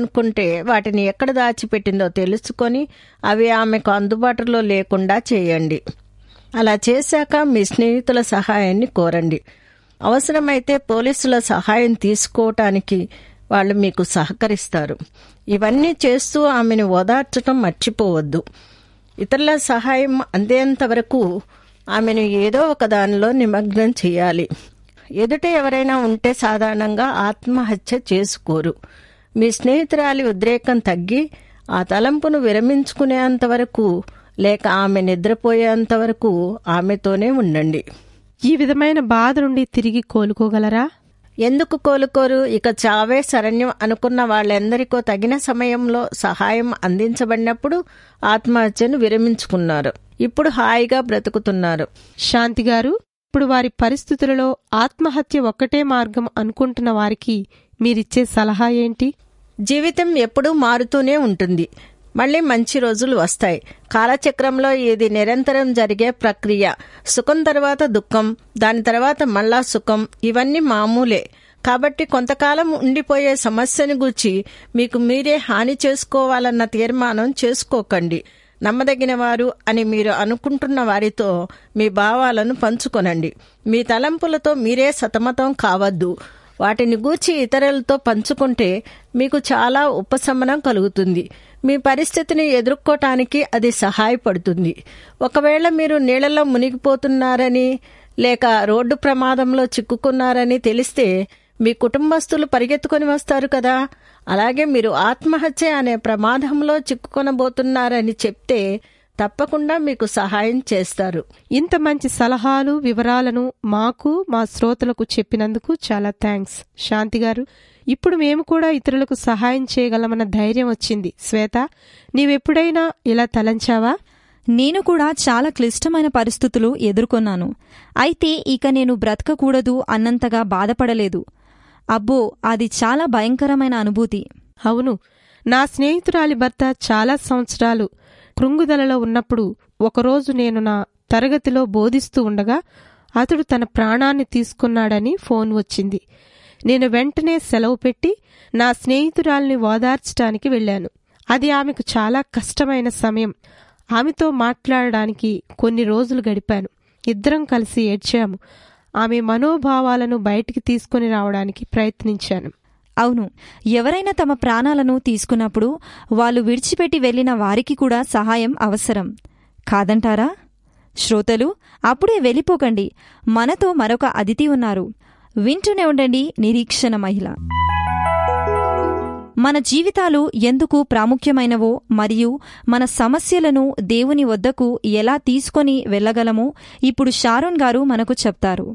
అనుకుంటే వాటిని ఎక్కడ దాచిపెట్టిందో తెలుసుకొని అవి ఆమెకు అందుబాటులో లేకుండా చేయండి అలా చేశాక మీ స్నేహితుల సహాయాన్ని కోరండి అవసరమైతే పోలీసుల సహాయం తీసుకోవటానికి వాళ్ళు మీకు సహకరిస్తారు ఇవన్నీ చేస్తూ ఆమెను ఓదార్చడం మర్చిపోవద్దు ఇతరుల సహాయం అందేంత వరకు ఆమెను ఏదో ఒక దానిలో నిమగ్నం చేయాలి ఎదుట ఎవరైనా ఉంటే సాధారణంగా ఆత్మహత్య చేసుకోరు మీ స్నేహితురాలి ఉద్రేకం తగ్గి ఆ తలంపును విరమించుకునేంత వరకు లేక ఆమె నిద్రపోయేంత వరకు ఆమెతోనే ఉండండి ఈ విధమైన బాధ నుండి తిరిగి కోలుకోగలరా ఎందుకు కోలుకోరు ఇక చావే శరణ్యం అనుకున్న వాళ్ళెందరికో తగిన సమయంలో సహాయం అందించబడినప్పుడు ఆత్మహత్యను విరమించుకున్నారు ఇప్పుడు హాయిగా బ్రతుకుతున్నారు శాంతి గారు ఇప్పుడు వారి పరిస్థితులలో ఆత్మహత్య ఒక్కటే మార్గం అనుకుంటున్న వారికి మీరిచ్చే సలహా ఏంటి జీవితం ఎప్పుడూ మారుతూనే ఉంటుంది మళ్ళీ మంచి రోజులు వస్తాయి కాలచక్రంలో ఇది నిరంతరం జరిగే ప్రక్రియ సుఖం తర్వాత దుఃఖం దాని తర్వాత మళ్ళా సుఖం ఇవన్నీ మామూలే కాబట్టి కొంతకాలం ఉండిపోయే సమస్యను గూర్చి మీకు మీరే హాని చేసుకోవాలన్న తీర్మానం చేసుకోకండి నమ్మదగిన వారు అని మీరు అనుకుంటున్న వారితో మీ భావాలను పంచుకొనండి మీ తలంపులతో మీరే సతమతం కావద్దు వాటిని గూర్చి ఇతరులతో పంచుకుంటే మీకు చాలా ఉపశమనం కలుగుతుంది మీ పరిస్థితిని ఎదుర్కోటానికి అది సహాయపడుతుంది ఒకవేళ మీరు నీళ్లలో మునిగిపోతున్నారని లేక రోడ్డు ప్రమాదంలో చిక్కుకున్నారని తెలిస్తే మీ కుటుంబస్తులు పరిగెత్తుకొని వస్తారు కదా అలాగే మీరు ఆత్మహత్య అనే ప్రమాదంలో చిక్కుకొనబోతున్నారని చెప్తే తప్పకుండా మీకు సహాయం చేస్తారు ఇంత మంచి సలహాలు వివరాలను మాకు మా శ్రోతలకు చెప్పినందుకు చాలా థ్యాంక్స్ శాంతి గారు ఇప్పుడు మేము కూడా ఇతరులకు సహాయం చేయగలమన్న ధైర్యం వచ్చింది శ్వేత నీవెప్పుడైనా ఇలా తలంచావా నేను కూడా చాలా క్లిష్టమైన పరిస్థితులు ఎదుర్కొన్నాను అయితే ఇక నేను బ్రతకకూడదు అన్నంతగా బాధపడలేదు అబ్బో అది చాలా భయంకరమైన అనుభూతి అవును నా స్నేహితురాలి భర్త చాలా సంవత్సరాలు కృంగుదలలో ఉన్నప్పుడు ఒకరోజు నేను నా తరగతిలో బోధిస్తూ ఉండగా అతడు తన ప్రాణాన్ని తీసుకున్నాడని ఫోన్ వచ్చింది నేను వెంటనే సెలవు పెట్టి నా స్నేహితురాల్ని ఓదార్చటానికి వెళ్ళాను అది ఆమెకు చాలా కష్టమైన సమయం ఆమెతో మాట్లాడడానికి కొన్ని రోజులు గడిపాను ఇద్దరం కలిసి ఏడ్చాము ఆమె మనోభావాలను బయటికి తీసుకుని రావడానికి ప్రయత్నించాను అవును ఎవరైనా తమ ప్రాణాలను తీసుకున్నప్పుడు వాళ్ళు విడిచిపెట్టి వెళ్లిన వారికి కూడా సహాయం అవసరం కాదంటారా శ్రోతలు అప్పుడే వెళ్ళిపోకండి మనతో మరొక అతిథి ఉన్నారు వింటూనే ఉండండి నిరీక్షణ మహిళ మన జీవితాలు ఎందుకు ప్రాముఖ్యమైనవో మరియు మన సమస్యలను దేవుని వద్దకు ఎలా తీసుకొని వెళ్ళగలమో ఇప్పుడు షారోన్ గారు మనకు చెప్తారు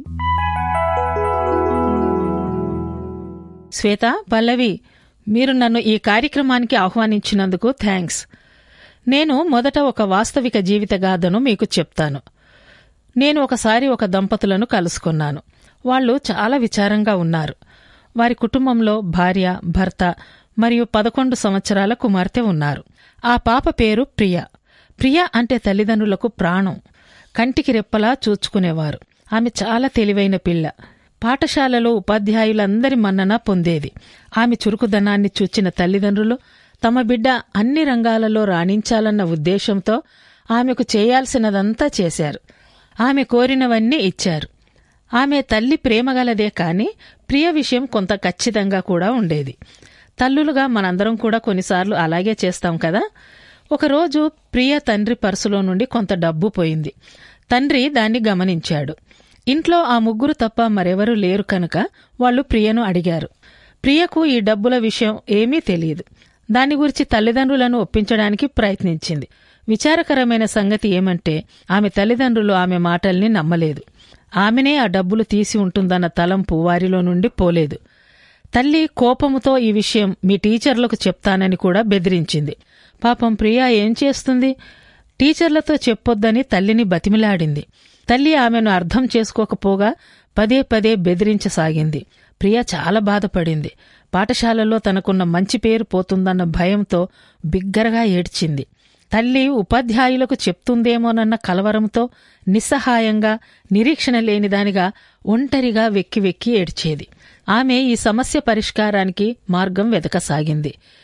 శ్వేత పల్లవి మీరు నన్ను ఈ కార్యక్రమానికి ఆహ్వానించినందుకు థ్యాంక్స్ నేను మొదట ఒక వాస్తవిక జీవిత గాథను మీకు చెప్తాను నేను ఒకసారి ఒక దంపతులను కలుసుకున్నాను వాళ్ళు చాలా విచారంగా ఉన్నారు వారి కుటుంబంలో భార్య భర్త మరియు పదకొండు సంవత్సరాల కుమార్తె ఉన్నారు ఆ పాప పేరు ప్రియ ప్రియ అంటే తల్లిదండ్రులకు ప్రాణం కంటికి రెప్పలా చూచుకునేవారు ఆమె చాలా తెలివైన పిల్ల పాఠశాలలో ఉపాధ్యాయులందరి మన్నన పొందేది ఆమె చురుకుదనాన్ని చూచిన తల్లిదండ్రులు తమ బిడ్డ అన్ని రంగాలలో రాణించాలన్న ఉద్దేశంతో ఆమెకు చేయాల్సినదంతా చేశారు ఆమె కోరినవన్నీ ఇచ్చారు ఆమె తల్లి ప్రేమగలదే కాని ప్రియ విషయం కొంత ఖచ్చితంగా కూడా ఉండేది తల్లులుగా మనందరం కూడా కొన్నిసార్లు అలాగే చేస్తాం కదా ఒకరోజు ప్రియ తండ్రి పర్సులో నుండి కొంత డబ్బు పోయింది తండ్రి దాన్ని గమనించాడు ఇంట్లో ఆ ముగ్గురు తప్ప మరెవరూ లేరు కనుక వాళ్ళు ప్రియను అడిగారు ప్రియకు ఈ డబ్బుల విషయం ఏమీ తెలియదు దాని గురించి తల్లిదండ్రులను ఒప్పించడానికి ప్రయత్నించింది విచారకరమైన సంగతి ఏమంటే ఆమె తల్లిదండ్రులు ఆమె మాటల్ని నమ్మలేదు ఆమెనే ఆ డబ్బులు తీసి ఉంటుందన్న తలంపు వారిలో నుండి పోలేదు తల్లి కోపముతో ఈ విషయం మీ టీచర్లకు చెప్తానని కూడా బెదిరించింది పాపం ప్రియా ఏం చేస్తుంది టీచర్లతో చెప్పొద్దని తల్లిని బతిమిలాడింది తల్లి ఆమెను అర్థం చేసుకోకపోగా పదే పదే బెదిరించసాగింది ప్రియ చాలా బాధపడింది పాఠశాలలో తనకున్న మంచి పేరు పోతుందన్న భయంతో బిగ్గరగా ఏడ్చింది తల్లి ఉపాధ్యాయులకు చెప్తుందేమోనన్న కలవరంతో నిస్సహాయంగా నిరీక్షణ లేనిదానిగా ఒంటరిగా వెక్కి వెక్కి ఏడ్చేది ఆమె ఈ సమస్య పరిష్కారానికి మార్గం వెతకసాగింది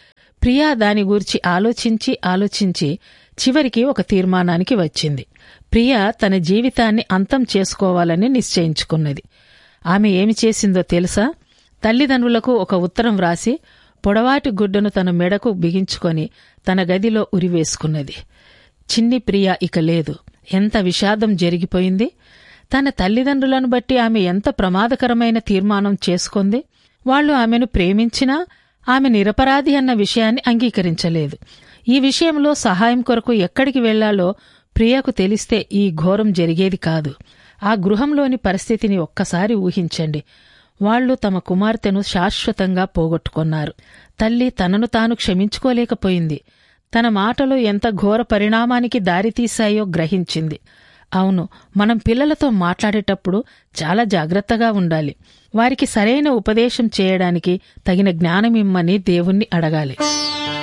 ప్రియా దాని గూర్చి ఆలోచించి ఆలోచించి చివరికి ఒక తీర్మానానికి వచ్చింది ప్రియా తన జీవితాన్ని అంతం చేసుకోవాలని నిశ్చయించుకున్నది ఆమె ఏమి చేసిందో తెలుసా తల్లిదండ్రులకు ఒక ఉత్తరం వ్రాసి పొడవాటి గుడ్డను తన మెడకు బిగించుకొని తన గదిలో ఉరివేసుకున్నది చిన్ని ప్రియ ఇక లేదు ఎంత విషాదం జరిగిపోయింది తన తల్లిదండ్రులను బట్టి ఆమె ఎంత ప్రమాదకరమైన తీర్మానం చేసుకుంది వాళ్ళు ఆమెను ప్రేమించినా ఆమె నిరపరాధి అన్న విషయాన్ని అంగీకరించలేదు ఈ విషయంలో సహాయం కొరకు ఎక్కడికి వెళ్లాలో ప్రియకు తెలిస్తే ఈ ఘోరం జరిగేది కాదు ఆ గృహంలోని పరిస్థితిని ఒక్కసారి ఊహించండి వాళ్లు తమ కుమార్తెను శాశ్వతంగా పోగొట్టుకున్నారు తల్లి తనను తాను క్షమించుకోలేకపోయింది తన మాటలు ఎంత ఘోర పరిణామానికి దారితీశాయో గ్రహించింది అవును మనం పిల్లలతో మాట్లాడేటప్పుడు చాలా జాగ్రత్తగా ఉండాలి వారికి సరైన ఉపదేశం చేయడానికి తగిన జ్ఞానమిమ్మని దేవుణ్ణి అడగాలి